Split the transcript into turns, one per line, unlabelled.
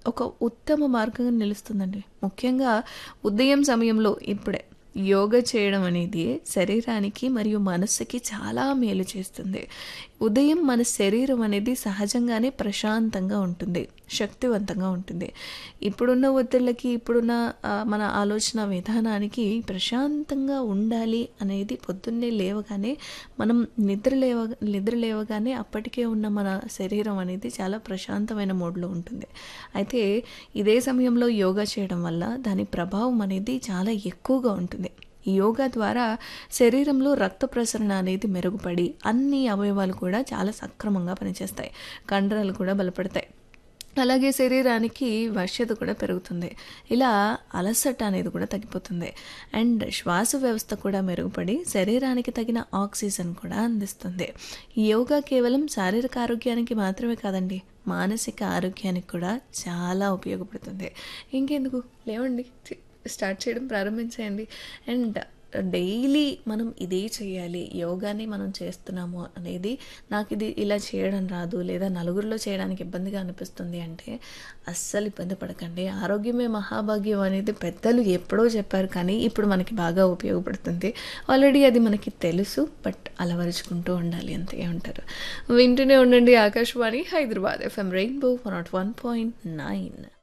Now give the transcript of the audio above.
ఒక ఉత్తమ మార్గంగా నిలుస్తుందండి ముఖ్యంగా ఉదయం సమయంలో ఇప్పుడే యోగా చేయడం అనేది శరీరానికి మరియు మనస్సుకి చాలా మేలు చేస్తుంది ఉదయం మన శరీరం అనేది సహజంగానే ప్రశాంతంగా ఉంటుంది శక్తివంతంగా ఉంటుంది ఇప్పుడున్న ఒత్తిళ్ళకి ఇప్పుడున్న ఆ, మన ఆలోచన విధానానికి ప్రశాంతంగా ఉండాలి అనేది పొద్దున్నే లేవగానే మనం నిద్ర లేవ నిద్ర లేవగానే అప్పటికే ఉన్న మన శరీరం అనేది చాలా ప్రశాంతమైన మోడ్లో ఉంటుంది అయితే ఇదే సమయంలో యోగా చేయడం వల్ల దాని ప్రభావం అనేది చాలా ఎక్కువగా ఉంటుంది ఈ యోగా ద్వారా శరీరంలో రక్త ప్రసరణ అనేది మెరుగుపడి అన్ని అవయవాలు కూడా చాలా సక్రమంగా పనిచేస్తాయి కండరాలు కూడా బలపడతాయి అలాగే శరీరానికి వశ్యత కూడా పెరుగుతుంది ఇలా అలసట అనేది కూడా తగ్గిపోతుంది అండ్ శ్వాస వ్యవస్థ కూడా మెరుగుపడి శరీరానికి తగిన ఆక్సిజన్ కూడా అందిస్తుంది ఈ యోగా కేవలం శారీరక ఆరోగ్యానికి మాత్రమే కాదండి మానసిక ఆరోగ్యానికి కూడా చాలా ఉపయోగపడుతుంది ఇంకెందుకు లేవండి స్టార్ట్ చేయడం ప్రారంభించేయండి అండ్ డైలీ మనం ఇదే చేయాలి యోగాని మనం చేస్తున్నాము అనేది నాకు ఇది ఇలా చేయడం రాదు లేదా నలుగురిలో చేయడానికి ఇబ్బందిగా అనిపిస్తుంది అంటే అస్సలు ఇబ్బంది పడకండి ఆరోగ్యమే మహాభాగ్యం అనేది పెద్దలు ఎప్పుడో చెప్పారు కానీ ఇప్పుడు మనకి బాగా ఉపయోగపడుతుంది ఆల్రెడీ అది మనకి తెలుసు బట్ అలవరుచుకుంటూ ఉండాలి అంతే ఉంటారు వింటూనే ఉండండి Akashvani Hyderabad FM rainbow one nought one point nine